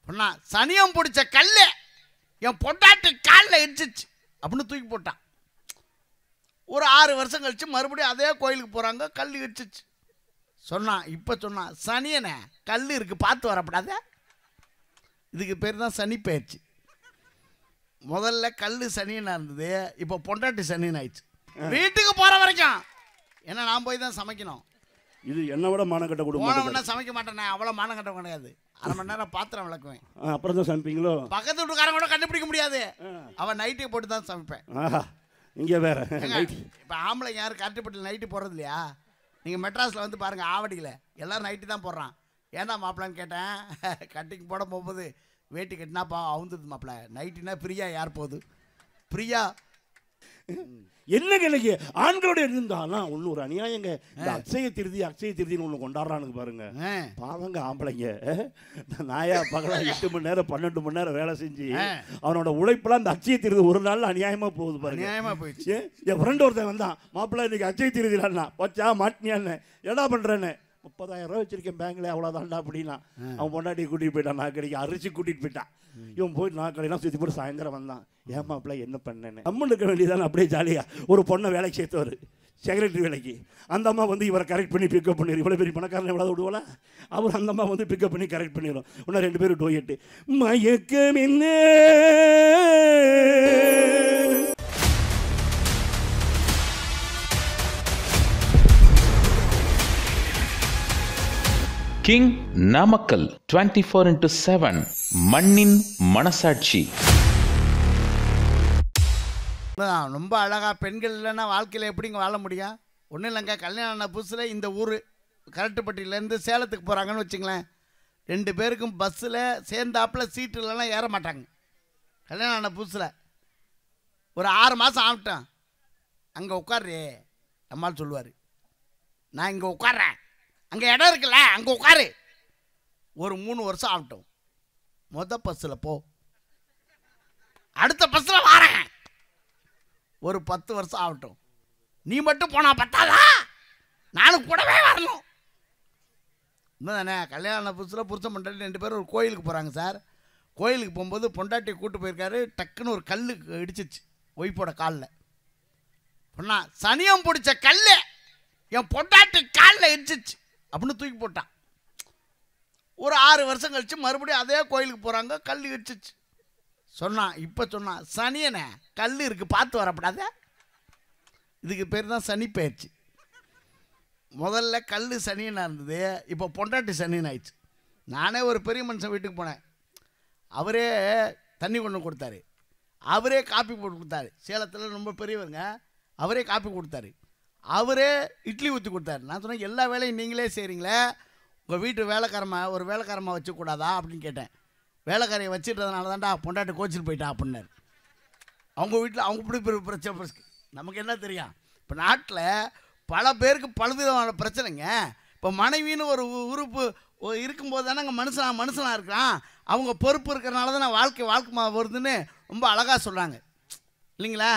பொண்ணா சனியம் பிடிச்ச கல் என் பொண்டாட்டு காலில் இடிச்சிச்சு அப்படின்னு தூக்கி போட்டான் ஒரு ஆறு வருஷம் கழிச்சு மறுபடியும் அதே கோயிலுக்கு போகிறாங்க கல் இடிச்சிச்சு சொன்னான் இப்போ சொன்னான் சனியனே கல் இருக்கு பார்த்து வரப்படாத இதுக்கு பேர் தான் சனி பயிற்சி முதல்ல கல் சனியனா இருந்தது இப்போ பொண்டாட்டி சனியன் ஆயிடுச்சு வீட்டுக்கு போகிற வரைக்கும் ஏன்னா நான் போய் தான் சமைக்கணும் இது என்னை விட மானக்கட்ட குடும்பம் போனவொடனே சமைக்க மாட்டேனே அவ்வளோ மானம் கட்ட கிடையாது அரை மணி நேரம் பாத்திரம் விளக்குவேன் ஆ, அப்புறம் தான் சமைப்பீங்களோ பக்கத்து வீட்டுக்காரங்க கூட கண்டுபிடிக்க முடியாது அவன் நைட்டி போட்டு தான் சமைப்பேன் ஆஹா இங்கே வேற நைட் இப்போ ஆம்பளை யாரும் கட்டுப்பட்டு நைட்டி போடுறது இல்லையா நீங்கள் மெட்ராஸில் வந்து பாருங்கள் ஆவடியில் எல்லாரும் நைட்டி தான் போடுறான் ஏன்டா மாப்பிள்ளைன்னு கேட்டேன் கட்டிங் போட போகும்போது வேட்டி கட்டினாப்பா அவுந்துது மாப்பிள்ள நைட்டினா ஃப்ரீயா யார் போகுது ஃப்ரீயா என்ன கிளைக்கு ஆண்களுடைய இருந்தாலும் ஒன்று ஒரு அநியாயங்க இந்த அக்ஷய திருதி அக்ஷய திருதின்னு ஒன்று கொண்டாடுறானுங்க பாருங்க ஆ. பாவங்க ஆம்பளைங்க இந்த நாயா பகலா எட்டு மணி நேரம் பன்னெண்டு மணி நேரம் வேலை செஞ்சு ஆ. அவனோட உழைப்பெல்லாம் இந்த அக்ஷய திருதி ஒரு நாள் அநியாயமா போகுது பாருங்க அநியாயமாக போயிடுச்சு ஏ, என் ஃப்ரெண்ட் ஒருத்தன் வந்தான் மாப்பிள்ளை இன்னைக்கு அச்சை திருதிலான்னா வச்சா மாட்டினியான்னு என்ன பண்ணுறேன்னு முப்பதாயிரம் ரூபா வச்சிருக்கேன் பேங்க்ல அவ்வளோதான்டா அப்படின்னா அவன் பொண்டாட்டி கூட்டிகிட்டு போயிட்டான் நான் கடைக்கு அரிசி கூட்டிகிட்டு போயிட்டான் இவன் போய் நான் கடையெல்லாம் சுற்றி போட்டு சாயந்தரம் வந்தான் ஏன் மாப்பிள்ளை என்ன பண்ணேன்னு அம்மன் இருக்க வேண்டியதானே அப்படியே ஜாலியாக ஒரு பொண்ணை வேலைக்கு சேர்த்தவர் செக்ரட்டரி வேலைக்கு அந்த அம்மா வந்து இவரை கரெக்ட் பண்ணி பிக்கப் பண்ணிடும் இவ்வளோ பெரிய பணக்காரன் எவ்வளோ விடுவோல அவர் அந்த அம்மா வந்து பிக்கப் பண்ணி கரெக்ட் பண்ணிடும் இன்னும் ரெண்டு பேரும் டோயட்டு மயக்கம் என்ன king Namakkal twenty four into seven மண்ணின் மனசாட்சி அதான் ரொம்ப அழகாக பெண்கள் இல்லைன்னா வாழ்க்கையில் எப்படிங்க வாழ முடியும் ஒன்றும் இல்லைங்க கல்யாணம் ஆன புதுசில் இந்த ஊர் கரட்டுப்பட்டியிலேருந்து சேலத்துக்கு போகிறாங்கன்னு வச்சுங்களேன் ரெண்டு பேருக்கும் பஸ்ஸில் சேர்ந்தாப்புல சீட்டு இல்லைன்னா ஏற மாட்டாங்க கல்யாணம் ஆன புதுசில் ஒரு ஆறு மாதம் ஆகட்டும் அங்கே உட்காரு நம்மால் சொல்லுவார் நான் இங்கே உட்கார்றேன் அங்கே இடம் இருக்குல்ல அங்கே உட்காரு ஒரு மூணு வருஷம் ஆகட்டும் மொத பஸ்ஸில் போ அடுத்த பஸ்ஸில் வாரேன் ஒரு பத்து வருஷம் ஆகட்டும் நீ மட்டும் போனா பத்தாதா நானும் கூடவே வரணும் தானே கல்யாண புதுசில் புருஷன் பொண்டாட்டி ரெண்டு பேரும் ஒரு கோயிலுக்கு போகிறாங்க சார் கோயிலுக்கு போகும்போது பொண்டாட்டியை கூட்டு போயிருக்காரு டக்குன்னு ஒரு கல் இடிச்சிச்சு ஒய்ஃபோட காலில் பொண்ணா சனியம் பிடிச்ச கல் என் பொண்டாட்டி காலில் இடிச்சிச்சு அப்படின்னு தூக்கி போட்டான் ஒரு ஆறு வருஷம் கழிச்சு மறுபடியும் அதே கோயிலுக்கு போகிறாங்க கல் இடிச்சிச்சு சொன்னான் இப்போ சொன்னான் சனியனே கல் இருக்கு பார்த்து வரப்படாத இதுக்கு பேர் தான் சனி பயிற்சி முதல்ல கல் சனியனாக இருந்தது இப்போ பொண்டாட்டி சனியன் ஆயிடுச்சு நானே ஒரு பெரிய மனுஷன் வீட்டுக்கு போனேன் அவரே தண்ணி கொண்டு கொடுத்தாரு அவரே காப்பி போட்டு கொடுத்தாரு சேலத்தில் ரொம்ப பெரியவருங்க அவரே காப்பி கொடுத்தாரு அவரே இட்லி ஊற்றி கொடுத்தாரு நான் சொன்னேன் எல்லா வேலையும் நீங்களே செய்கிறீங்களே உங்கள் வீட்டு வேலைக்காரமா ஒரு வேலைக்காரமா வச்சுக்கூடாதா அப்படின்னு கேட்டேன் வேலைக்காரையை வச்சிட்டதுனால தான்டா பொண்டாட்டி கோச்சிட்டு போயிட்டா அப்படின்னாரு அவங்க வீட்டில் அவங்க இப்படி பெரிய பிரச்சனை பிரச்சனை. நமக்கு என்ன தெரியும் இப்போ நாட்டில் பல பேருக்கு பலவிதமான பிரச்சனைங்க இப்போ மனைவின்னு ஒரு உ- உறுப்பு ஒ- இருக்கும்போது தானே மனுஷனா மனுஷனாக இருக்கிறான் அவங்க பொறுப்பு இருக்கிறனால தான் வாழ்க்கை வாழ்க்கை வருதுன்னு ரொம்ப அழகாக சொல்கிறாங்க இல்லைங்களா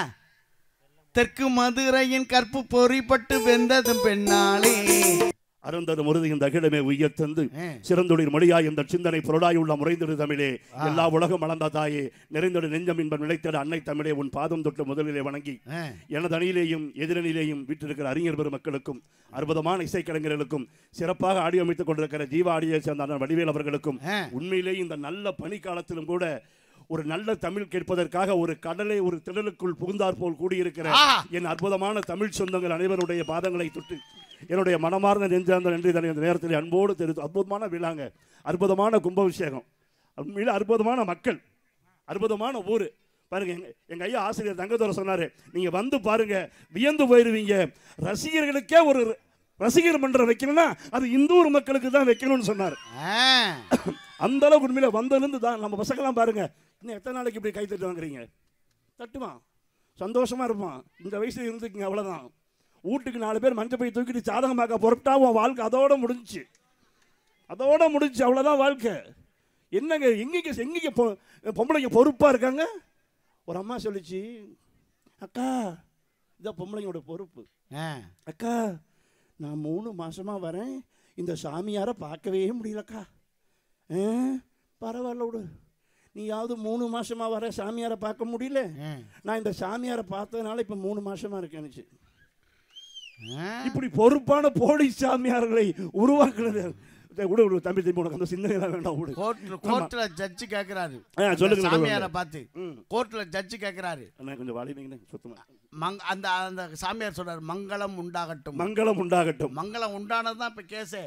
தெற்கு மதுரையின் கற்பு பொறிப்பட்டு வெந்ததும் பெண்ணாலே அருந்தது முருதியின் தகிடமே உய்யத்தந்து ஆ. சிறந்தொழில் மொழியாய் இந்த சிந்தனை பொருளாய் உள்ள முறைந்தொரு தமிழே எல்லா உலகம் அளந்த தாயே நிறைந்தொரு நெஞ்சம் என்பன் நிலைத்தட அன்னை தமிழே உன் பாதம் தொட்டு முதலிலே வணங்கி ஆ. எனது அணியிலேயும் எதிரணியிலேயும் வீட்டிருக்கிற அறிஞர் பெருமக்களுக்கும் அற்புதமான இசைக்கலைஞர்களுக்கும் சிறப்பாக ஆடியோ அமைத்துக் கொண்டிருக்கிற ஜீவா ஆடியோ சேர்ந்த அண்ணன் வடிவேல் அவர்களுக்கும் ஆ. உண்மையிலேயே இந்த நல்ல பனிக்காலத்திலும் கூட ஒரு நல்ல தமிழ் கேட்பதற்காக ஒரு கடலை ஒரு திடலுக்குள் புகுந்தாற் போல் கூடியிருக்கிற ஆஹா. என் அற்புதமான தமிழ் சொந்தங்கள் அனைவருடைய பாதங்களை தொட்டு என்னுடைய மனமார்ந்த நெஞ்சார்ந்த நன்றி தனி இந்த நேரத்தில் அன்போடு தெரிவித்து அற்புதமான விழாங்க அற்புதமான கும்பாபிஷேகம் உண்மையில அற்புதமான மக்கள் அற்புதமான ஊர் பாருங்க எங்க எங்க ஐயா ஆசிரியர் தங்கதுரை சொன்னாரு நீங்க வந்து பாருங்க வியந்து போயிருவீங்க ரசிகர்களுக்கே ஒரு ரசிகர் மன்றம் வைக்கணும்னா அது இந்தூர் மக்களுக்கு தான் வைக்கணும்னு சொன்னார் ஆ. அந்த அளவுக்கு உண்மையில வந்ததுலேருந்து தான் நம்ம பசங்களாம் பாருங்க இன்னும் எத்தனை நாளைக்கு இப்படி கை தட்டு வாங்குறீங்க தட்டுவான் சந்தோஷமா இருப்பான் இந்த வயசுல இருந்துக்குங்க அவ்வளவுதான் வீட்டுக்கு நாலு பேர் மஞ்சள் பை தூக்கிட்டு சாதகமாக்க பொறுப்பிட்டா உன் வாழ்க்கை அதோட முடிஞ்சுச்சு அதோட முடிஞ்சு அவ்வளோதான் வாழ்க்கை என்னங்க எங்கேங்க எங்கேங்க பொ பொம்பளைங்க பொறுப்பாக இருக்காங்க ஒரு அம்மா சொல்லிச்சு அக்கா இதான் பொம்பளைங்களோட பொறுப்பு ஆ. அக்கா நான் மூணு மாசமா வரேன் இந்த சாமியாரை பார்க்கவே முடியலக்கா ஆ, பரவாயில்ல விடு நீயாவது மூணு மாசமா வர சாமியாரை பார்க்க முடியல ஆ. நான் இந்த சாமியாரை பார்த்ததுனால இப்போ மூணு மாசமா இருக்கேனுச்சு ஆ. இப்படி பொறுப்பான போலீஸ் சாமியார்களை உருவாக்குறது டேய், விடு விடு தம்பி தம்பி உனக்கு அந்த சிந்தனைலாம் வேண்டாம் விடு கோர்ட்ல கோர்ட்ல ஜட்ஜி கேக்குறாரு ஆ, சொல்லுங்க அந்த சாமியாரை நடுவர்களே. பார்த்து ம் கோர்ட்ல ஜட்ஜி கேக்குறாரு அண்ணா கொஞ்சம் வாழினீங்கண்ணே சுத்தமா மங் அந்த அந்த சாமியார் சொல்றாரு மங்களம் உண்டாகட்டும் மங்களம் உண்டாகட்டும் மங்களம் உண்டானது தான் இப்ப கேஸே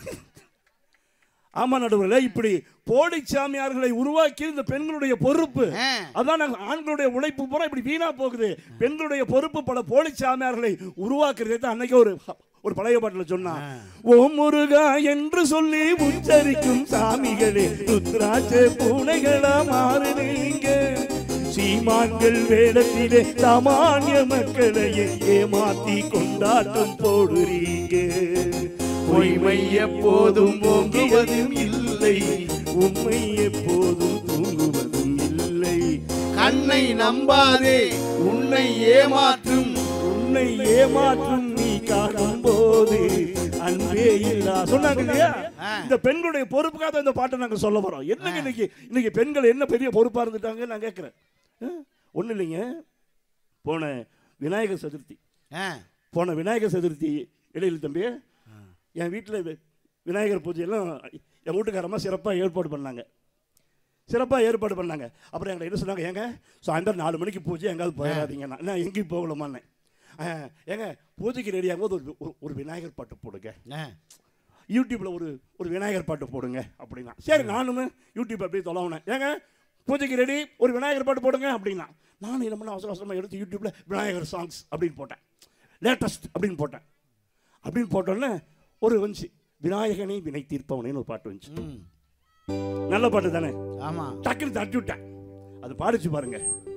ஆமா நடுவர்களே இப்படி போலி சாமியார்களை உருவாக்கி இந்த பெண்களுடைய பொறுப்பு ஆ. அதான் நாங்க ஆண்களுடைய உழைப்பு பூரா இப்படி வீணா போகுது பெண்களுடைய பொறுப்பு பல போலி சாமியார்களை உருவாக்குறதே தான் அன்னைக்கு ஒரு ஒரு பழைய பாட்டில் சொன்னா ஓம் முருகா என்று சொல்லி உச்சரிக்கும் சாமிகளே ருத்ராட்ச பூனைகளா மாறுனீங்க சீமான்கள் வேடத்திலே சாமானிய மக்களையே ஏமாத்தி கொண்டாட்டம் போடுறீங்க பொய்மை எப்போதும் ஓங்குவதும் இல்லை உண்மை எப்போதும் தூங்குவதும் இல்லை கண்ணை நம்பாதே உன்னை ஏமாற்றும் உன்னை ஏமாற்றும் நீ காணும் போது அன்பே இல்லா சொன்னாங்க இல்லையா ஆ. இந்த பெண்களுடைய பொறுப்புக்காக தான் இந்த பாட்டை நாங்க சொல்ல போறோம் என்னங்க இன்னைக்கு இன்னைக்கு பெண்கள் என்ன பெரிய பொறுப்பா இருந்துட்டாங்க நான் கேட்கிறேன் ஒன்றும் இல்லைங்க போன விநாயகர் சதுர்த்தி ஆ. போன விநாயகர் சதுர்த்தி இடையில தம்பி என் வீட்டில் விநாயகர் பூஜையெல்லாம் என் வீட்டுக்காரம்மா சிறப்பாக ஏற்பாடு பண்ணாங்க சிறப்பாக ஏற்பாடு பண்ணாங்க அப்புறம் எங்களை என்ன சொன்னாங்க ஏங்க சாயந்தரம் நாலு மணிக்கு பூஜை எங்காவது போயிடாதீங்கண்ணா நான் எங்கேயும் போகலமான்னே ஏங்க பூஜைக்கு ரெடி ஆகும்போது ஒரு ஒரு- ஒரு விநாயகர் பாட்டு போடுங்க ஆ. யூடியூப்பில் ஒரு ஒரு விநாயகர் பாட்டு போடுங்க அப்படின்னா சரி நானும் யூடியூப் அப்படியே தொலைவுனேன் ஏங்க பூஜைக்கு ரெடி ஒரு விநாயகர் பாட்டு போடுங்க அப்படின்னா நானும் என்ன பண்ண அவசர அவசரமாக எடுத்து யூடியூப்பில் விநாயகர் சாங்ஸ் அப்படின்னு போட்டேன் லேட்டஸ்ட் அப்படின்னு போட்டேன் அப்படின்னு போட்டோன்னே ஒரு வந்துச்சு விநாயகனே வினை தீர்ப்பவனேன்னு ஒரு பாட்டு வந்துச்சு ம். நல்ல பாட்டு தானே ஆமா டக்குன்னு தட்டி விட்டேன் அது பாடிச்சு பாருங்க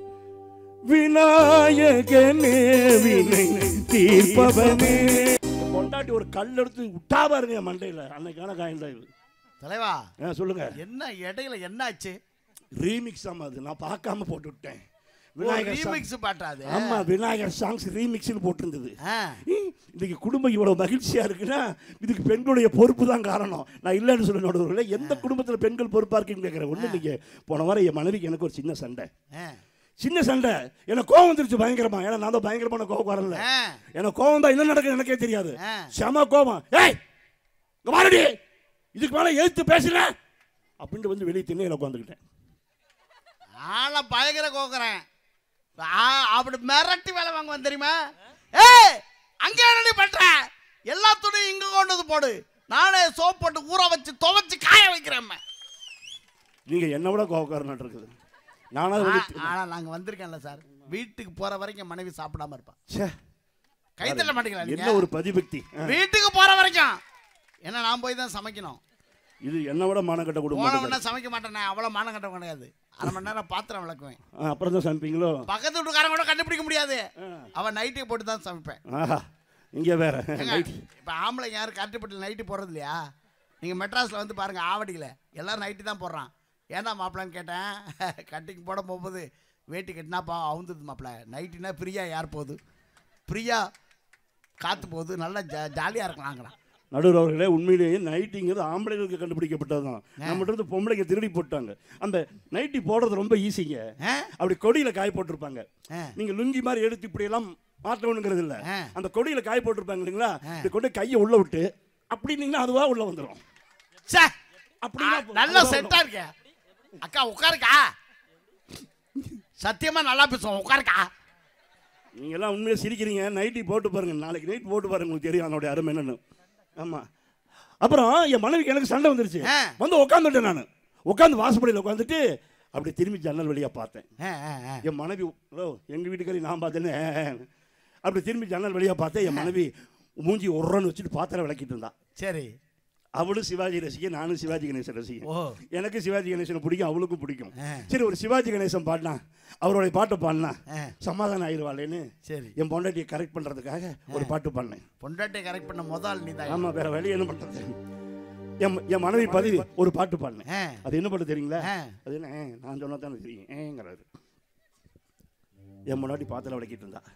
விநாயகனே வினை தீர்ப்பவனே கொண்டாட்டி ஒரு கல் எடுத்து விட்டா பாருங்க என் மண்டையில அன்னைக்கான காயம் தான் இது தலைவா ஆ, சொல்லுங்க என்ன இடையில என்ன ஆச்சு ரீமிக்ஸ் ஆமா அது நான் பார்க்காம போட்டு விட்டேன் விநாயகர் song- ரீமிக்ஸ் பாட்டாது ஆமா விநாயகர் சாங்ஸ் ரீமிக்ஸ்னு போட்டிருந்தது ஆ. ஈ, இன்னைக்கு குடும்பம் இவ்வளவு மகிழ்ச்சியா இருக்குன்னா இதுக்கு பெண்களுடைய பொறுப்பு தான் காரணம் நான் இல்லைன்னு சொல்ல நடுவர்களே எந்த குடும்பத்தில் பெண்கள் பொறுப்பா இருக்குன்னு கேட்குறேன் ஒண்ணு நீங்க போன வாரம் என் மனைவிக்கு எனக்கு ஒரு சின்ன சண்டை ஆ. சின்ன சண்டை எனக்கு கோவம் வந்துருச்சு பயங்கரமா ஏன்னா நான் தான் பயங்கரமான கோவம் வரல ஆ. எனக்கு கோவம் தான் என்ன நடக்குது எனக்கே தெரியாது ஆ. செம கோவம் ஏய் இங்க வாடடி இதுக்கு மேல எழுத்து பேசுற அப்படின்ட்டு வந்து வெளியே திண்ணையில உட்காந்துக்கிட்டேன் ஆனா பயங்கர கோக்குறேன் ஆ, அப்படி மிரட்டி வேலை வாங்குவேன் தெரியுமா ஏய் அங்க என்னடி பண்ற எல்லா துணியும் இங்க கொண்டு வந்து போடு நானே சோப் போட்டு ஊற வச்சு துவைச்சு காய வைக்கிறேன் நீங்க என்ன விட கோவக்காரன் இருக்குது நானாவது வந்து ஆனா நாங்க வந்திருக்கேன்ல சார் வீட்டுக்கு போற வரைக்கும் மனைவி சாப்பிடாம இருப்பா ச்சே, கை தள்ள மாட்டீங்களா என்ன நீங்க ஒரு பதிபக்தி ஆ. வீட்டுக்கு போற வரைக்கும் ஏன்னா நான் போய் தான் சமைக்கணும் இது என்ன விட மானக்கட்ட போன குடும்பம் உடனே சமைக்க மாட்டேனே அவ்வளவு மானம் கட்டவன் கிடையாது அரை மணி நேரம் பாத்திரம் விளக்குவேன் ஆ, அப்புறம் தான் சமைப்பீங்களோ பக்கத்து வீட்டுக்காரன் கூட கண்டுபிடிக்க முடியாது அவன் நைட்டுக்கு போட்டு தான் சமைப்பேன் ஆஹா இங்க வேற ஏங்க, நைட் இப்ப ஆம்பளைங்க யாரும் கட்டுப்பட்டு நைட்டு போடுறது இல்லையா நீங்க மெட்ராஸ்ல வந்து பாருங்க ஆவடியில் எல்லாரும் நைட்டு தான் போடுறான் ஏன்டா மாப்பிள்ளைன்னு கேட்டேன் கட்டிக்கு போட போகும்போது வேட்டி கட்டினாப்பா அவுந்துது மாப்பிள்ள நைட்டுனா ஃப்ரீயா யார் போகுது ஃப்ரீயா காத்து போகுது நல்லா ஜா ஜாலியாக இருக்கலாங்கிறான் நடுவர் அவர்களே உண்மையிலேயே நைட்டிங்கிறது ஆம்பளைகளுக்கு கண்டுபிடிக்கப்பட்டது தான் நம்மகிட்ட இருந்து பொம்பளைங்க திருடி போட்டாங்க அந்த நைட்டி போடுறது ரொம்ப ஈஸிங்க ஆ? அப்படி கொடியில காய போட்டிருப்பாங்க ஆ. நீங்க லுங்கி மாதிரி எடுத்து இப்படி எல்லாம் மாற்றணுங்கிறது இல்ல ஆ. அந்த கொடியில காய போட்டிருப்பாங்க இல்லைங்களா இப்படி கொண்டு கையை உள்ள விட்டு அப்படின்னீங்கன்னா அதுவா உள்ள வந்துடும் சே அப்படின்னா நல்லா அதுவா செட்டா இருக்க அக்கா உட்காருக்கா சத்தியமா நல்லா பேசுவோம் உட்காருக்கா நீங்க எல்லாம் உண்மையாக சிரிக்கிறீங்க நைட்டி போட்டு பாருங்க நாளைக்கு நைட் போட்டு பாருங்க உங்களுக்கு தெரியும் அதனுடைய அருமை என்னன்னு ஆமா அப்புறம் என் மனைவிக்கு எனக்கு சண்டை வந்துருச்சு ஆ. வந்து உட்காந்துட்டேன் நான் உட்காந்து வாசப்படியில் உட்காந்துட்டு அப்படி திரும்பி ஜன்னல் வழியா பார்த்தேன் ஆ, ஆ, ஆ. என் மனைவி ஹலோ எங்கள் வீட்டுக்காரி நான் பார்த்தேன்னு அப்படி திரும்பி ஜன்னல் வழியா பார்த்தேன் என் மனைவி மூஞ்சி உரன்னு வச்சுட்டு பாத்திரம் விளக்கிட்டு இருந்தா சரி அவளும் சிவாஜி ரசிகன் நானும் சிவாஜி கணேசன் ரசிகன் ஓ எனக்கு சிவாஜி கணேசனை பிடிக்கும் அவளுக்கும் பிடிக்கும் ஆ. சரி ஒரு சிவாஜி கணேசன் பாடினா அவருடைய பாட்டை பாடினா ஆ. சமாதானம் ஆயிடுவாளேன்னு சரி என் பொண்டாட்டியை கரெக்ட் பண்றதுக்காக ஒரு பாட்டு பாடினேன் பொண்டாட்டியை கரெக்ட் பண்ண முதல் நீ தான் ஆமா வேற வழி என்ன பண்றது என் என் மனைவி பதிவு ஒரு பாட்டு பாடினேன் ஆ. அது என்ன பாட்டு தெரியுங்களா ஆ. அது என்ன ஏ, நான் சொன்னா தானே தெரியும் ஏங்கிறாரு என் முன்னாடி பாத்திரம் விளக்கிட்டு இருந்தா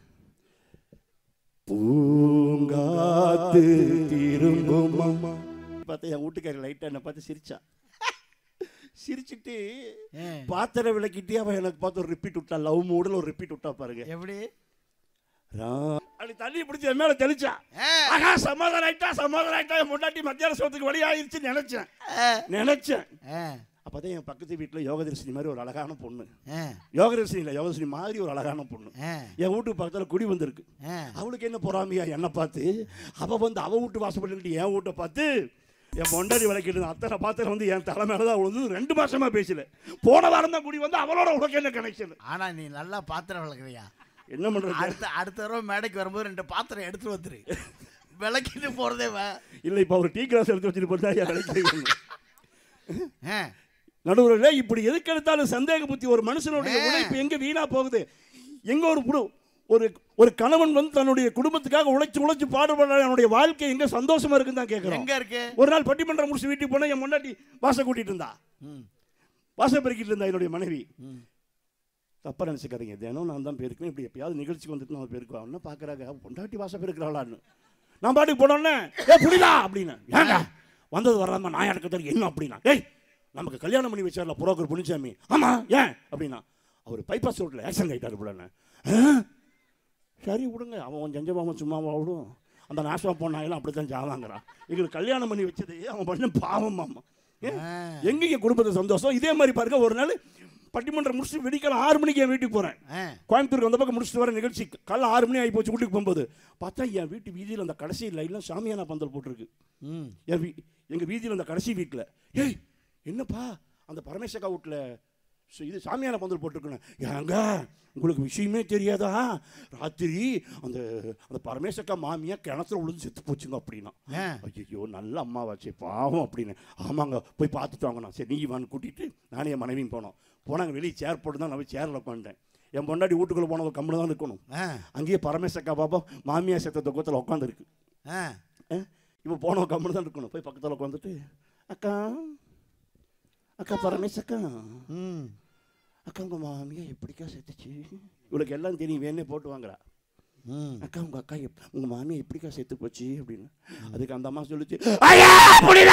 பூங்காத்து திரும்பும் பார்த்தா என் வீட்டுக்காரி லைட்டா என்னை பார்த்து சிரிச்சா சிரிச்சிட்டு ஆ. பாத்திரம் விளக்கிட்டே அவன் எனக்கு பார்த்து ஒரு ரிப்பீட் விட்டா லவ் மூடில் ஒரு ரிப்பீட் விட்டா பாருங்க எப்படி ரா- அப்படி தண்ணி பிடிச்சி என் மேல தெளிச்சா ஆ. ஆகா சமாதானம் ஆயிட்டா சமாதானம் ஆயிட்டா என் முன்னாடி மத்தியான சோத்துக்கு வழியாயிருச்சு நினைச்சேன் நினைச்சேன் ஆ. அப்பதான் என் பக்கத்து வீட்டில் யோகதர்ஷினி மாதிரி ஒரு அழகான பொண்ணு ஆ. யோகதர்ஷினி இல்லை யோகதர்ஷினி மாதிரி ஒரு அழகான பொண்ணு ஆ. என் வீட்டுக்கு பக்கத்தில் குடி வந்திருக்கு ஆ. அவளுக்கு என்ன பொறாமையா என்னை பார்த்து அவ வந்து அவ வீட்டு வாசப்பட்டு என் வீட்டை பார்த்து என் பொண்டாடி விளக்கிட்டு அத்தனை பாத்திரம் வந்து என் தலை மேல தான் விழுந்து ரெண்டு மாசமா பேசல போன வாரம் தான் குடி வந்து அவளோட உனக்கு என்ன கனெக்ஷன் ஆனா நீ நல்லா பாத்திரம் விளக்குறியா என்ன பண்றது அடுத்த அடுத்த தடவை மேடைக்கு வரும்போது ரெண்டு பாத்திரம் எடுத்து வந்துரு விளக்கிட்டு போறதே வா இல்ல இப்ப அவர் டீ கிளாஸ் எடுத்து வச்சுட்டு போட்டா என் விளக்கி ஆ. நடுவர்களே இப்படி எதுக்கு எடுத்தாலும் சந்தேக புத்தி ஒரு மனுஷனுடைய ஆ. உழைப்பு எங்க வீணா போகுது எங்க ஒரு புடு ஒரு ஒரு கணவன் வந்து தன்னுடைய குடும்பத்துக்காக உழைச்சு உழைச்சு பாடுபடுற அவனுடைய வாழ்க்கை எங்க சந்தோஷமா இருக்குன்னு தான் கேட்கிறோம் எங்க இருக்கு ஒரு நாள் பட்டிமன்றம் முடிச்சு வீட்டுக்கு போனா என் முன்னாடி வாச கூட்டிட்டு இருந்தா ம். வாச பெருக்கிட்டு இருந்தா என்னுடைய மனைவி ம். தப்பா நினைச்சுக்காதீங்க தினம் நான் தான் போயிருக்கேன் இப்படி எப்பயாவது நிகழ்ச்சிக்கு வந்துட்டு நான் போயிருக்கோம் என்ன பாக்குறாங்க பொண்டாட்டி வாச பெருக்கிறாளான்னு நான் பாட்டுக்கு போனோன்னே ஏ புரியுதா அப்படின்னு ஏங்க வந்தது வராம நான் எனக்கு தெரியும் என்ன அப்படின்னா ஏய் நமக்கு கல்யாணம் பண்ணி வச்சார்ல புரோக்கர் புனிச்சாமி ஆமா ஏன் அப்படின்னா அவர் பைபாஸ் ரோட்டில் ஆக்சிடென்ட் ஆகிட்டார் போலன்னு சரி விடுங்க அவன் அவன் செஞ்சவாமன் சும்மாவா விடும் அந்த நாசமா போனாயெல்லாம் அப்படி தான் ஜாவாங்கிறான் எங்களுக்கு கல்யாணம் பண்ணி வச்சது அவன் பண்ண பாவம் அம்மா ஆ. எங்கேங்க குடும்பத்து சந்தோஷம் இதே மாதிரி பாருங்க ஒரு நாள் பட்டிமன்றம் முடிச்சுட்டு வெடிக்கலாம் ஆறு மணிக்கு என் வீட்டுக்கு போகிறேன் ஆ. கோயம்புத்தூருக்கு வந்த பக்கம் முடிச்சுட்டு வர நிகழ்ச்சி காலைல ஆறு மணி ஆகி போச்சு வீட்டுக்கு போகும்போது பார்த்தா என் வீட்டு வீதியில் அந்த கடைசி லைன்லாம் சாமியானா பந்தல் போட்டிருக்கு ம். என் வீ எங்கள் வீதியில் அந்த கடைசி வீட்டில் ஏய் என்னப்பா அந்த பரமேஸ்வரா வீட்டில் இது சாமியான பந்தல் போட்டிருக்கணும் ஏங்க உங்களுக்கு விஷயமே தெரியாதா ராத்திரி அந்த அந்த பரமேஸ்வரக்கா மாமியா கிணத்துல விழுந்து செத்து போச்சுங்க அப்படின்னா ஆ. ஐயோ நல்ல அம்மாவாச்சே பாவம் அப்படின்னு ஆமாங்க போய் பார்த்துட்டு வாங்கண்ணா சரி நீ வான்னு கூட்டிட்டு நானே என் மனைவியும் போனோம் போனாங்க வெளியே சேர் போட்டு தான் நான் போய் சேரில் உட்காந்துட்டேன் என் பொண்டாடி வீட்டுக்குள்ளே போனவங்க கம்முன்னு தான் இருக்கணும் ஆ. அங்கேயே பரமேஸ்வரக்கா பாப்பா மாமியா செத்த துக்கத்தில் உட்காந்துருக்கு ஆ. இப்போ போனவ கம்முன்னு தான் இருக்கணும் போய் பக்கத்தில் உட்காந்துட்டு அக்கா அக்கா பரமேஸ்வரக்கா ம். அக்கா உங்கள் மாமியா எப்படிக்கா செத்துச்சு இவளுக்கு எல்லாம் தெரியும் வேணே போட்டு வாங்குறா ம். அக்கா உங்க அக்கா எப் உங்க மாமியா எப்படிக்கா செத்து போச்சு அப்படின்னு அதுக்கு அந்த அம்மா சொல்லுச்சு ஐயா புரியல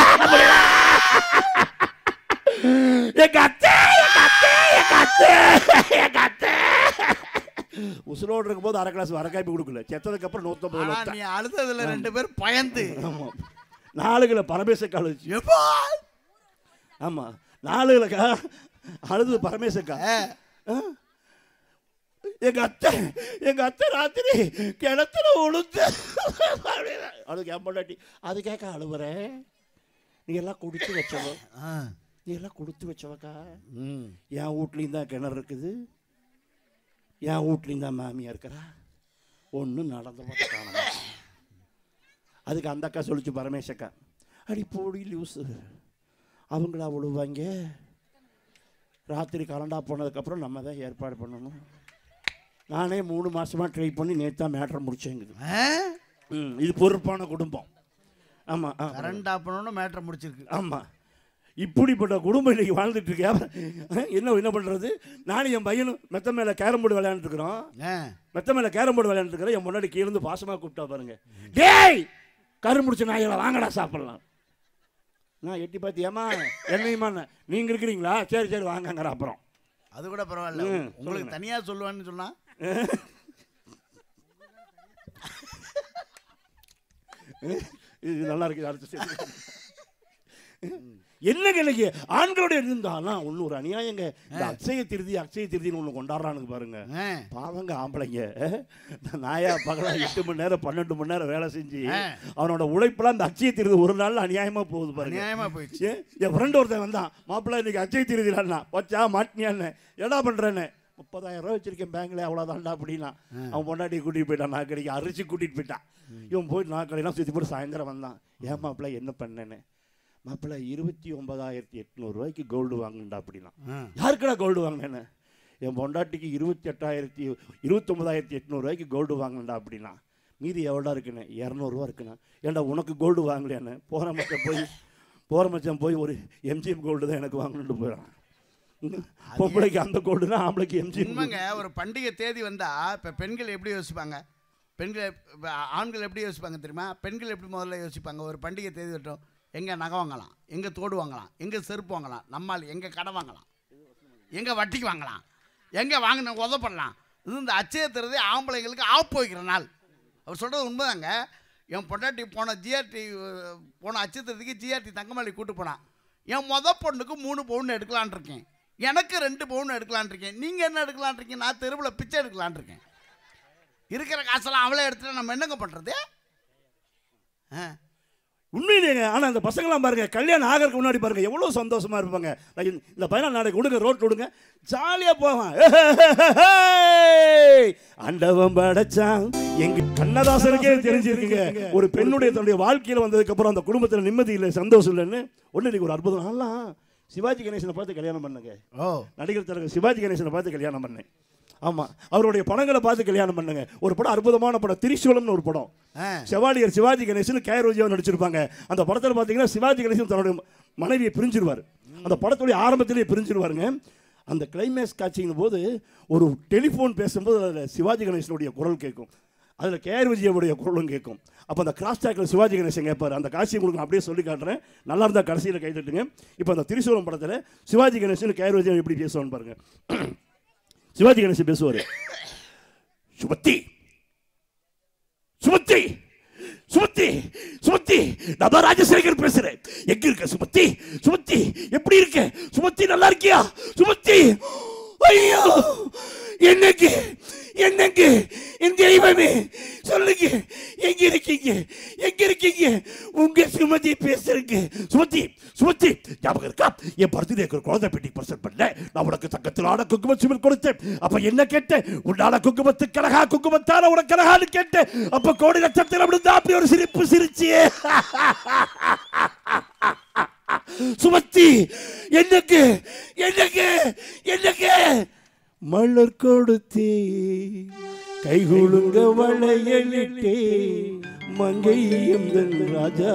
எங்க அத்தை எங்க அத்தை எங்க அத்தை எங்க அத்தை உசுரோடு இருக்கும்போது அரை கிளாஸ் வரக்காய்ப்பு கொடுக்கல செத்ததுக்கு அப்புறம் நூற்றம்பது ஆனா லட்சம் நீ அழுததுல ரெண்டு பேர் பயந்து ஆமா நாலு கிலோ பரமேசக்கால் வச்சு எப்பா ஆமா நாலு கிலோக்கா அழுது பரமேசக்கா ஆ. ஆ? எங்க அத்தை எங்க அத்தை ராத்திரி கிணத்துல உளுந்து அது என் பொண்டாட்டி அது கேட்க அழுவுற நீ எல்லாம் கொடுத்து வச்சவ ஆ. நீ எல்லாம் கொடுத்து வச்சவக்கா ம். என் வீட்லேயும் தான் கிணறு இருக்குது என் வீட்லேயும் தான் மாமியா இருக்கிறா ஒன்றும் நடந்த பார்த்து காணோம் அதுக்கு அந்த அக்கா சொல்லிச்சு பரமேசக்கா அடி போடி லூஸு அவங்களா விழுவாங்க ராத்திரி கரண்டா போனதுக்கப்புறம் நம்ம தான் ஏற்பாடு பண்ணணும் நானே மூணு மாசமாக ட்ரை பண்ணி நேற்று தான் மேட்ரை முடிச்சேங்குது ஆ? ம் இது பொறுப்பான குடும்பம் ஆமாம் ஆ கரண்ட் ஆஃப் பண்ணணும்னு மேட்ரை முடிச்சிருக்கு ஆமாம் இப்படிப்பட்ட குடும்பம் இன்னைக்கு வாழ்ந்துட்டு இருக்கேன் என்ன என்ன பண்ணுறது நானும் என் பையனும் மெத்த மேலே கேரம் போர்டு விளையாண்டுருக்குறோம் ஆ. மெத்த மேலே கேரம் போர்டு விளையாண்டுருக்கிறேன் என் முன்னாடி கீழேருந்து பாசமாக கூப்பிட்டா பாருங்க டேய் கரு முடிச்ச நாய்களை வாங்கடா சாப்பிட்லாம் நான் எட்டி பார்த்து ஏமா என்னையுமா நீங்கள் இருக்கிறீங்களா சரி சரி வாங்கங்கிற அப்புறம் அது கூட பரவாயில்ல ம், உங்களுக்கு சொல்லுங்க. தனியா சொல்லுவான்னு சொன்னா இது நல்லா இருக்குது அடுத்த step. என்ன கிளைக்கு ஆண்களோட இருந்தாலும் ஒன்று ஒரு அநியாயங்க இந்த அக்ஷய திருதி அக்ஷய திருதின்னு ஒன்று கொண்டாடுறானுங்க பாருங்க ஆ. பாவங்க ஆம்பளைங்க நான் நாயா பகலா எட்டு மணி நேரம் பன்னெண்டு மணி நேரம் வேலை செஞ்சு ஆ. அவனோட உழைப்பெல்லாம் இந்த அக்ஷய திருதி ஒரு நாள் அநியாயமா போகுது பாருங்க அநியாயமா போயிடுச்சு ஏன் என் ஃப்ரெண்ட் ஒருத்தன் வந்தான் மாப்பிள்ளை இன்னைக்கு அச்சை திருதிலான்னா வச்சா மாட்டினியான்னு என்ன பண்ணுறேன்னு முப்பதாயிரம் ரூபா வச்சிருக்கேன் பேங்க்ல அவ்வளோதான்டா அப்படின்னா அவன் பொண்டாட்டி கூட்டிட்டு போயிட்டான் நான் கடைக்கு அரிசி கூட்டிட்டு போயிட்டான் இவன் போய் நான் கடையெல்லாம் சுற்றி போட்டு சாயந்தரம் வந்தான் ஏன் மாப்பிள்ளை என்ன பண்ணேன்னு மாப்பிள்ளை இருபத்தி ஒன்பதாயிரத்தி எட்நூறுரூவாய்க்கு கோல்டு வாங்கினா அப்படின்னா ஆ. யாருக்குடா கோல்டு வாங்கினேன்னு என் பொண்டாட்டிக்கு இருபத்தி எட்டாயிரத்தி இருபத்தொம்பதாயிரத்தி எட்நூறுரூவாய்க்கு கோல்டு வாங்கினா அப்படின்னா மீதி எவ்வளோ இருக்குண்ணே இரநூறுவா இருக்குண்ணா ஏன்டா உனக்கு கோல்டு வாங்கலையான்னு போகிற மச்சான் போய் போகிற மச்சான் போய் ஒரு எம்ஜிஎம் கோல்டு தான் எனக்கு வாங்கணும்னு போயிடான் பொம்பளைக்கு அந்த கோல்டுனா ஆம்பளைக்கு எம்ஜிஎம் உண்மைங்க ஒரு பண்டிகை தேதி வந்தா இப்ப பெண்கள் எப்படி யோசிப்பாங்க பெண்கள் இப்ப ஆண்கள் எப்படி யோசிப்பாங்க தெரியுமா பெண்கள் எப்படி முதல்ல யோசிப்பாங்க ஒரு பண்டிகை தேதி வரட்டும் எங்கே நகை வாங்கலாம் எங்கே தோடு வாங்கலாம் எங்கே செருப்பு வாங்கலாம் நம்மால் எங்கே கடை வாங்கலாம் எங்கே வட்டிக்கு வாங்கலாம் எங்கே வாங்கின உதப்படலாம் இது இந்த அச்சய திருதி ஆம்பளைங்களுக்கு ஆப்பு வைக்கிற நாள் அவர் சொல்கிறது உண்மைதாங்க என் பொண்டாட்டி போன ஜிஆர்டி போன அச்சத்திரத்துக்கு ஜிஆர்டி தங்கமல்லி கூட்டு போனான் என் மொத பொண்ணுக்கு மூணு பவுன் எடுக்கலான் இருக்கேன் எனக்கு ரெண்டு பவுன் எடுக்கலான் இருக்கேன் நீங்கள் என்ன எடுக்கலான் இருக்கீங்க நான் தெருவில் பிச்சை எடுக்கலான் இருக்கேன் இருக்கிற காசெல்லாம் அவளே எடுத்துட்டு நம்ம என்னங்க பண்ணுறது ஆ உண்மையிலேங்க ஆனால் அந்த பசங்களாம் பாருங்க கல்யாணம் ஆகிறதுக்கு முன்னாடி பாருங்க எவ்வளோ சந்தோஷமா இருப்பாங்க நான் இந்த- இந்த பையனை நாளைக்கு விடுங்க ரோட்டில் விடுங்க ஜாலியாக போவான் அண்டவன் படைச்சான் எங்க கண்ணதாசனுக்கே தெரிஞ்சிருக்குங்க ஒரு பெண்ணுடைய தன்னுடைய வாழ்க்கையில் வந்ததுக்கு அப்புறம் அந்த குடும்பத்தில் நிம்மதி இல்லை சந்தோஷம் இல்லைன்னு ஒன்று இன்னைக்கு ஒரு அற்புதம் நான்லாம் சிவாஜி கணேசனை பார்த்து கல்யாணம் பண்ணுங்க ஓ நடிகர் தலைவர் சிவாஜி கணேசனை பார்த்து கல்யாணம் பண்ணேன் ஆமாம் அவருடைய படங்களை பார்த்து கல்யாணம் பண்ணுங்க ஒரு படம் அற்புதமான படம் திரிசூலம்னு ஒரு படம் ஆ செவாலியர் சிவாஜி கணேசன் கே ரோஜியாவும் நடிச்சிருப்பாங்க அந்த படத்தில் பார்த்தீங்கன்னா சிவாஜி கணேசன் தன்னுடைய மனைவியை பிரிஞ்சிருவார் அந்த படத்துடைய ஆரம்பத்திலேயே பிரிஞ்சிருவாருங்க அந்த கிளைமேக்ஸ் காட்சிங்கும் போது ஒரு டெலிஃபோன் பேசும்போது அதில் சிவாஜி கணேசனுடைய குரல் கேட்கும் அதில் கேஆர் விஜயவுடைய குரலும் கேட்கும் அப்போ அந்த கிராஸ் டாக்கில் சிவாஜி கணேசன் கேட்பார் அந்த காட்சி உங்களுக்கு நான் அப்படியே சொல்லி காட்டுறேன் நல்லா இருந்தால் கடைசியில் கை தட்டுங்க இப்போ அந்த திரிசூலம் படத்தில் சிவாஜி கணேசன் கேஆர் விஜயம் எப்படி பேசுவான்னு பாருங்க சிவாஜி கணேசன் பேசுவார் சுமத்தி சுமத்தி சுமத்தி சுமத்தி நான் தான் ராஜசேகர் பேசுறேன் எங்க இருக்க சுமத்தி சுமத்தி எப்படி இருக்க சுமத்தி நல்லா இருக்கியா சுமத்தி ஐயோ என்னங்க என்னங்க என் தெய்வமே சொல்லுங்க எங்க இருக்கீங்க எங்க இருக்கீங்க உங்க சுமதி பேசுறீங்க சுமதி சுமதி ஞாபகம் இருக்கா என் பர்த்டேக்கு ஒரு குழந்தை பெட்டி பர்சன்ட் பண்ண நான் உனக்கு தங்கத்தில் ஆன குங்கும சிமிழ் கொடுத்தேன் அப்ப என்ன கேட்டேன் உன்னால குங்குமத்து கனகா குங்குமத்தால உனக்கு கனகான்னு கேட்டேன் அப்ப கோடி லட்சத்தில் விழுந்தா அப்படி ஒரு சிரிப்பு சிரிச்சியே சுமத்தி என்னக்கு என்னக்கு என்னக்கு மலர் கொடுத்தே கைகுலுங்க வளையலிட்டே மங்கையும் ராஜா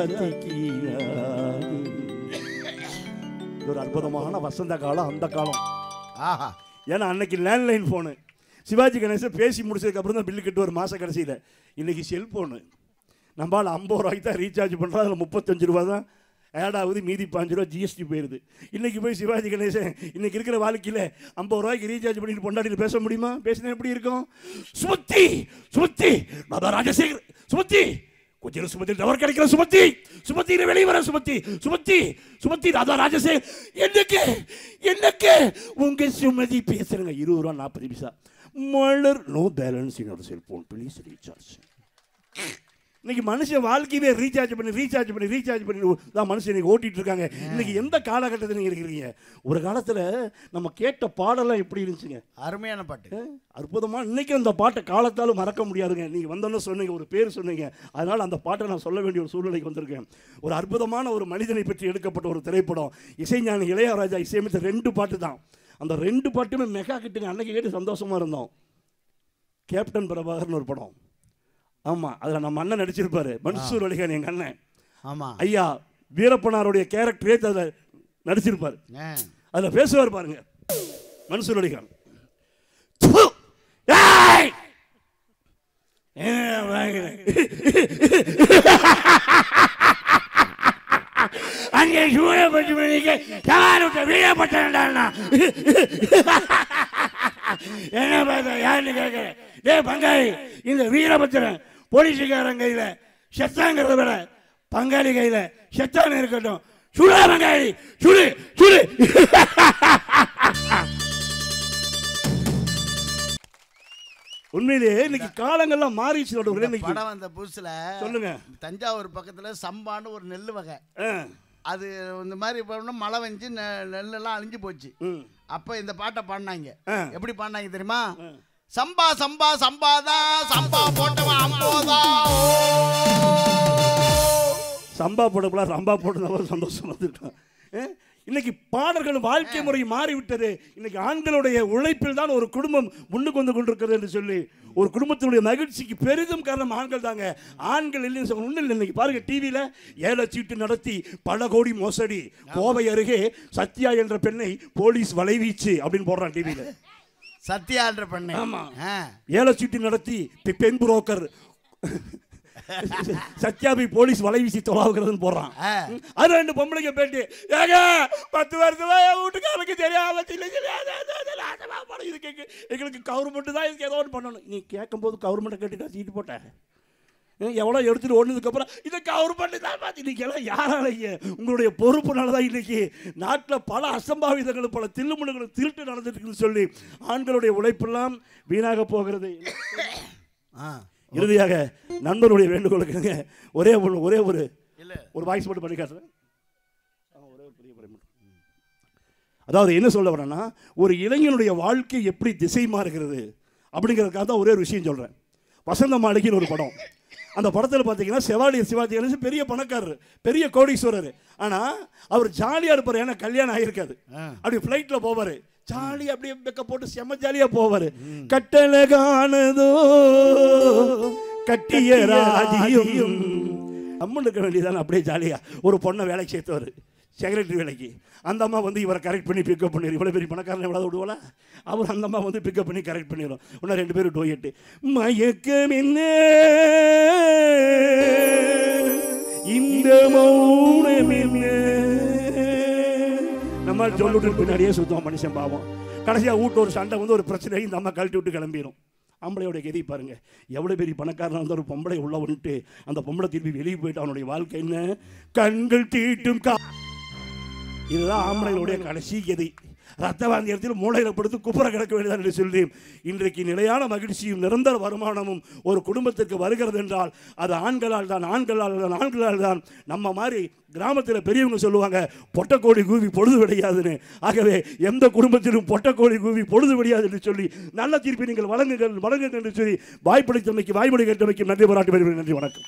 ஒரு அற்புதமான வசந்த காலம் அந்த காலம் ஆஹா ஏன்னா அன்னைக்கு லேண்ட்லைன் ஃபோனு சிவாஜி கணேசன் பேசி முடிச்சதுக்கு அப்புறம் தான் பில்லு கட்டுவார் மாத கடைசியில் இன்னைக்கு செல்ஃபோனு நம்மளால் ஐம்பது ரூபாய்க்கு தான் ரீசார்ஜ் பண்ணுறோம் அதில் முப்பத்தஞ்சு ரூபா தான் ஆட் ஆகுது மீதி பாஞ்சு ரூபா ஜிஎஸ்டி போயிடுது இன்னைக்கு போய் சிவாஜி கணேசன் இன்னைக்கு இருக்கிற வாழ்க்கையில் ஐம்பது ரூபாய்க்கு ரீசார்ஜ் பண்ணிட்டு பொண்டாட்டியில் பேச முடியுமா பேசினா எப்படி இருக்கும் சுமத்தி சுமத்தி நான் தான் ராஜசேகர் சுமத்தி கொஞ்சம் சுமத்தி டவர் கிடைக்கிற சுமத்தி சுமத்தி இரு வெளியே வர சுமத்தி சுமத்தி சுமத்தி ராதா ராஜசேகர் என்னக்கு என்னக்கு உங்க சுமதி பேசுறேங்க இருபது ரூபா நாற்பது பைசா மலர் நோ பேலன்ஸ் என்னோட செல்போன் ப்ளீஸ் ரீசார்ஜ் இன்னைக்கு மனுஷன் வாழ்க்கையவே ரீசார்ஜ் பண்ணி ரீசார்ஜ் பண்ணி ரீசார்ஜ் பண்ணி தான் மனுஷன் இன்னைக்கு ஓட்டிட்டு இருக்காங்க இன்னைக்கு எந்த காலகட்டத்தில் நீங்க இருக்கிறீங்க ஒரு காலத்துல நம்ம கேட்ட பாடலாம் எப்படி இருந்துச்சுங்க அருமையான பாட்டு அற்புதமா இன்னைக்கு அந்த பாட்டை காலத்தாலும் மறக்க முடியாதுங்க நீங்க வந்தோன்னு சொன்னீங்க ஒரு பேர் சொன்னீங்க அதனால அந்த பாட்டை நான் சொல்ல வேண்டிய ஒரு சூழ்நிலைக்கு வந்திருக்கேன் ஒரு அற்புதமான ஒரு மனிதனை பற்றி எடுக்கப்பட்ட ஒரு திரைப்படம் இசைஞானி இளையராஜா இசையமைத்த ரெண்டு பாட்டு தான் அந்த ரெண்டு பாட்டுமே மெகா கிட்டுங்க அன்னைக்கு கேட்டு சந்தோஷமா இருந்தோம் கேப்டன் பிரபாகர்னு ஒரு படம் ஆமா அதுல நம்ம அண்ணன் நடிச்சிருப்பாரு மன்சூர் அலிகான் எங்க அண்ணன் ஆமாம் ஐயா வீரப்பனாருடைய கேரக்டரே அதில் நடிச்சிருப்பாரு ஆ அதுல பேசுவார் பாருங்க மன்சூர் அலிகான் ப்பு! ஏய்! என்ன வாங்குற? அங்கே சூழப்பட்டு மணிக்கு சவால் விட்ட வீரப்பட்டா என்ன பார்த்தா யாருன்னு கேட்கிறேன் டேய் பங்காளி இந்த வீரபத்திரன் போலீஸுக்காரன் கையில் செத்தாங்கிறத விட பங்காளி கையில் செத்தான்னு இருக்கட்டும் சுடா பங்காளி சுடு சுடு உண்மையிலேயே இன்னைக்கு காலங்கள்லாம் மாறிச்சு நடுவுல இன்னைக்கு படம் வந்த புதுசுல சொல்லுங்க தஞ்சாவூர் பக்கத்துல சம்பான்னு ஒரு நெல் வகை ஆ, அது இந்த மாதிரி பண்ணோம் மழை வெஞ்சு நெ- நெல்லெல்லாம் அழிஞ்சு போச்சு ம். அப்ப இந்த பாட்டை பாடினாங்க ஆ. எப்படி பாடினாங்க தெரியுமா சம்பா சம்பா சம்பாதா சம்பா போட்டவன் அம்போதா சம்பா போடக்கூடாது ரம்பா போட்டதால சந்தோஷம் வந்துருக்கான் இன்னைக்கு பாடல்கள் வாழ்க்கை முறை மாறிவிட்டது இன்னைக்கு ஆண்களுடைய உழைப்பில் தான் ஒரு குடும்பம் முன்னுக்கு வந்து கொண்டிருக்கிறது என்று சொல்லி ஒரு குடும்பத்தினுடைய மகிழ்ச்சிக்கு பெரிதும் காரணம் ஆண்கள் தாங்க ஆண்கள் இல்லைன்னு சொல்ல ஒன்றும் இல்லை இன்னைக்கு பாருங்க டிவியில் ஏல சீட்டு நடத்தி பல கோடி மோசடி கோவை அருகே சத்யா என்ற பெண்ணை போலீஸ் வலைவீச்சு அப்படின்னு போடுறான் டிவியில் சத்யான்ற பெண்ணு ஆமா. ஆ. ஏல சீட்டு நடத்தி பெ- பெண் புரோக்கர் சத்யாபி போலீஸ் வலை வீசி தொலாவுகிறதுன்னு போடுறான் ஆ. ம், அது ரெண்டு பொம்பளைங்க பேட்டி ஏங்க பத்து வருஷமா என் வீட்டுக்காரருக்கு தெரியாம சின்ன சின்ன படம் இது கேட்கு எங்களுக்கு கவர்மெண்ட் தான் இதுக்கு ஏதோ ஒன்று பண்ணணும் நீ கேட்கும்போது கவர்மெண்ட்டை கேட்டு நான் சீட்டு போட்டேன் ம், எவ்வளோ எடுத்துட்டு ஓடுனதுக்கப்புறம் இதை கவர்மெண்ட் தான் பார்த்து இன்னைக்கு எல்லாம் யாராலைங்க உங்களுடைய பொறுப்புனால தான் இன்னைக்கு நாட்டில் பல அசம்பாவிதங்கள் பல தில்லுமுழுகள் திருட்டு நடந்துட்டுன்னு சொல்லி ஆண்களுடைய உழைப்பெல்லாம் வீணாக போகிறது ஆ இறுதியாக நண்பருடைய வேண்டுகோளுக்குங்க ஒரே ஒரு ஒரே ஒரு இல்லை ஒரு வாய்ஸ் மட்டும் பண்ணி காட்டுறேன் ஆ, ஒரே ஒரு பெரிய படம் மட்டும். அதாவது என்ன சொல்ல வரேன்னா ஒரு இளைஞனுடைய வாழ்க்கை எப்படி திசை மாறுகிறது அப்படிங்கிறதுக்காக தான் ஒரே ஒரு விஷயம் சொல்கிறேன் வசந்த மாளிகைன்னு ஒரு படம் அந்த படத்தில் பார்த்தீங்கன்னா செவாலி சிவாஜி கணேசன் பெரிய பணக்காரர் பெரிய கோடீஸ்வரர் ஆனால் அவர் ஜாலியாக இருப்பார் ஏன்னா கல்யாணம் ஆகியிருக்காது அப்படி ஃப்ளைட்டில் போவார் ஜாலி அப்படியே பெக்க போட்டு செம்ம ஜாலியாக போவார் கட்டளை காணதோ கட்டிய ராஜியும் அம்மன் இருக்க வேண்டியதானே அப்படியே ஜாலியாக ஒரு பொண்ணை வேலைக்கு சேர்த்தவர் செக்ரட்டரி வேலைக்கு அந்த அம்மா வந்து இவரை கரெக்ட் பண்ணி பிக்கப் பண்ணிடும் இவ்வளோ பெரிய பணக்காரன் எவ்வளோ விடுவாளா அவர் அந்த அம்மா வந்து பிக்கப் பண்ணி கரெக்ட் பண்ணிடும் இன்னும் ரெண்டு பேரும் டோயட்டு மயக்கம் என்ன இந்த மௌனம் என்ன நம்ம சொல்லிட்டு பின்னாடியே சுத்தம் மனுஷன் பாவம் கடைசியாக வீட்டு ஒரு சண்டை வந்து ஒரு பிரச்சனை இந்த அம்மா கழட்டி விட்டு கிளம்பிடும் ஆம்பளையோட கதி பாருங்க எவ்வளோ பெரிய பணக்காரனாக இருந்தால் ஒரு பொம்பளை உள்ள வந்துட்டு அந்த பொம்பளை திருப்பி வெளியே போயிட்டு அவனுடைய வாழ்க்கை என்ன கண்கள் தீட்டும் கா இதுதான் ஆம்பளைகளுடைய கடைசி கதி ரத்த வாந்தியத்தில் மூளையில் படுத்து குப்புற கிடக்க வேண்டியதான் என்று சொல்லி இன்றைக்கு நிலையான மகிழ்ச்சியும் நிரந்தர வருமானமும் ஒரு குடும்பத்திற்கு வருகிறது என்றால் அது ஆண்களால் தான் ஆண்களால் தான் ஆண்களால் தான் நம்ம மாதிரி கிராமத்தில் பெரியவங்க சொல்லுவாங்க பொட்டக்கோழி கூவி பொழுது விடையாதுன்னு ஆகவே எந்த குடும்பத்திலும் பொட்டக்கோழி கூவி பொழுது விடையாது என்று சொல்லி நல்ல தீர்ப்பை நீங்கள் வழங்குங்கள் வழங்குங்கள் என்று சொல்லி வாய்ப்பளித்தமைக்கு வாய்மொழி கேட்டமைக்கு நன்றி பாராட்டி வருகிறேன் நன்றி வணக்கம்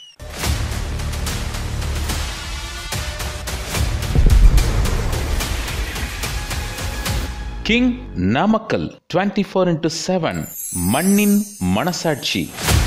king Namakkal twenty four into seven மண்ணின் மனசாட்சி